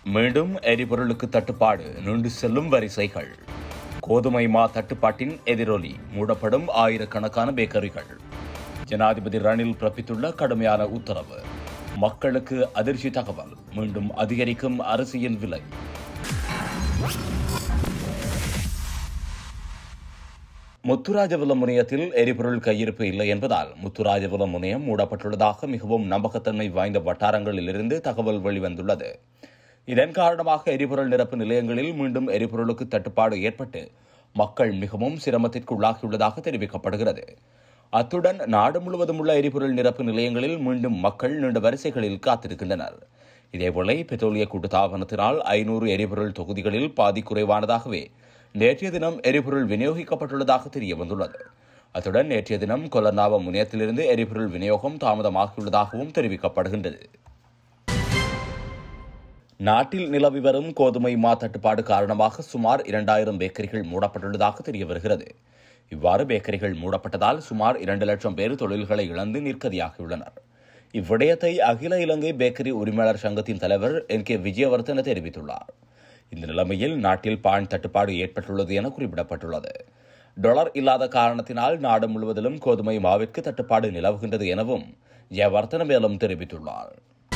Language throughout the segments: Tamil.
மீண்டும் எரிபொருளுக்கு தட்டுப்பாடு நீண்டு செல்லும் வரிசைகள் கோதுமை மா தட்டுப்பாட்டின் எதிரொலி மூடப்படும் ஆயிரக்கணக்கான பேக்கரிகள் ஜனாதிபதி ரணில் பிறப்பித்துள்ள கடுமையான உத்தரவு மக்களுக்கு அதிர்ச்சி தகவல் மீண்டும் அதிகரிக்கும் அரிசியின் விலை முத்துராஜபுரம் முனையத்தில் எரிபொருள் கையிருப்பு இல்லை என்பதால் முத்துராஜபுரம் முனையம் மூடப்பட்டுள்ளதாக மிகவும் நம்பகத்தன்மை வாய்ந்த வட்டாரங்களிலிருந்து தகவல் வெளிவந்துள்ளது இதன் காரணமாக எரிபொருள் நிரப்பு நிலையங்களில் மீண்டும் எரிபொருளுக்கு தட்டுப்பாடு ஏற்பட்டு மக்கள் மிகவும் சிரமத்திற்கு உள்ளாகியுள்ளதாக தெரிவிக்கப்படுகிறது அத்துடன் நாடு முழுவதும் உள்ள எரிபொருள் நிரப்பு நிலையங்களில் மீண்டும் மக்கள் நீண்ட வரிசைகளில் காத்திருக்கின்றனர் இதேபோல பெட்ரோலிய கூட்டுத்தாபனத்தினால் ஐநூறு எரிபொருள் தொகுதிகளில் பாதி குறைவானதாகவே நேற்றைய தினம் எரிபொருள் விநியோகிக்கப்பட்டுள்ளதாக தெரிய வந்துள்ளது அத்துடன் நேற்றைய தினம் கொலர்னாவ முனையத்திலிருந்து எரிபொருள் விநியோகம் தாமதமாகியுள்ளதாகவும் தெரிவிக்கப்படுகின்றது நாட்டில் நிலவி வரும் கோதுமை மா தட்டுப்பாடு காரணமாக சுமார் இரண்டாயிரம் பேக்கரிகள் மூடப்பட்டுள்ளதாக தெரிய வருகிறது இவ்வாறு பேக்கரிகள் மூடப்பட்டதால் சுமார் இரண்டு லட்சம் பேர் தொழில்களை இழந்து நிற்கதியாகியுள்ளனர் இவ்விடயத்தை அகில இலங்கை பேக்கரி உரிமையாளர் சங்கத்தின் தலைவர் என் கே விஜயவர்தன தெரிவித்துள்ளார் இந்த நிலைமையில் நாட்டில் பான் தட்டுப்பாடு ஏற்பட்டுள்ளது என குறிப்பிடப்பட்டுள்ளது டொலர் இல்லாத காரணத்தினால் நாடு முழுவதிலும் கோதுமை மாவிற்கு தட்டுப்பாடு நிலவுகின்றது எனவும் ஜெயவர்தன மேலும் தெரிவித்துள்ளார்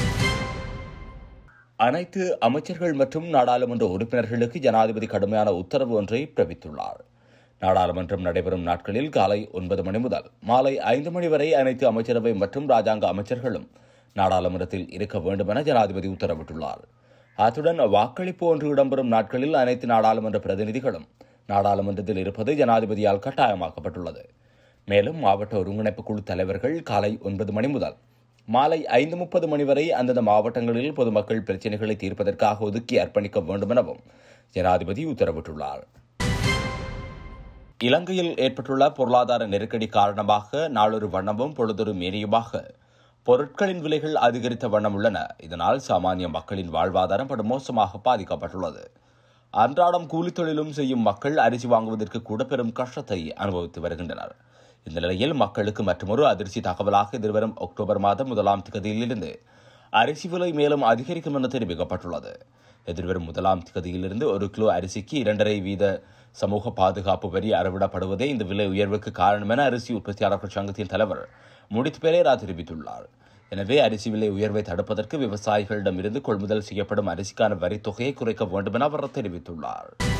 அனைத்து அமைச்சர்கள் மற்றும் நாடாளுமன்ற உறுப்பினர்களுக்கு ஜனாதிபதி கடுமையான உத்தரவு ஒன்றை பிறப்பித்துள்ளார் நாடாளுமன்றம் நடைபெறும் நாட்களில் காலை ஒன்பது மணி முதல் மாலை ஐந்து மணி வரை அனைத்து அமைச்சரவை மற்றும் ராஜாங்க அமைச்சர்களும் நாடாளுமன்றத்தில் இருக்க வேண்டும் என ஜனாதிபதி உத்தரவிட்டுள்ளார் அத்துடன் வாக்களிப்பு ஒன்று இடம்பெறும் நாட்களில் அனைத்து நாடாளுமன்ற பிரதிநிதிகளும் நாடாளுமன்றத்தில் இருப்பது ஜனாதிபதியால் கட்டாயமாக்கப்பட்டுள்ளது மேலும் மாவட்ட ஒருங்கிணைப்பு குழு தலைவர்கள் காலை ஒன்பது மணி முதல் மாலை ஐந்து முப்பது மணி வரை அந்தந்த மாவட்டங்களில் பொதுமக்கள் பிரச்சினைகளை தீர்ப்பதற்காக ஒதுக்கி அர்ப்பணிக்க வேண்டும் எனவும் ஜனாதிபதி உத்தரவிட்டுள்ளார் இலங்கையில் ஏற்பட்டுள்ள பொருளாதார நெருக்கடி காரணமாக நாளொரு வண்ணமும் பொழுதொரு மேனியுமாக பொருட்களின் விலைகள் அதிகரித்த வண்ணம் உள்ளன இதனால் சாமானிய மக்களின் வாழ்வாதாரம் படு மோசமாக பாதிக்கப்பட்டுள்ளது அன்றாடம் கூலித் தொழிலும் செய்யும் மக்கள் அரிசி வாங்குவதற்கு கூட பெரும் கஷ்டத்தை அனுபவித்து வருகின்றனர் இந்த நிலையில் மக்களுக்கு மற்றொரு அதிர்ச்சி தகவலாக எதிர்வரும் அக்டோபர் மாதம் முதலாம் திகதியிலிருந்து அரிசி விலை மேலும் அதிகரிக்கும் என தெரிவிக்கப்பட்டுள்ளது எதிர்வரும் முதலாம் திகதியிலிருந்து ஒரு கிலோ அரிசிக்கு இரண்டரை வீத சமூக பாதுகாப்பு வரி அறவிடப்படுவதே இந்த விலை உயர்வுக்கு காரணம் என அரிசி உற்பத்தியாளர்கள் சங்கத்தின் தலைவர் முடித் பெரேரா தெரிவித்துள்ளார் எனவே அரிசி விலை உயர்வை தடுப்பதற்கு விவசாயிகளிடமிருந்து கொள்முதல் செய்யப்படும் அரிசிக்கான வரித் தொகையை குறைக்க வேண்டும் என அவர் தெரிவித்துள்ளார்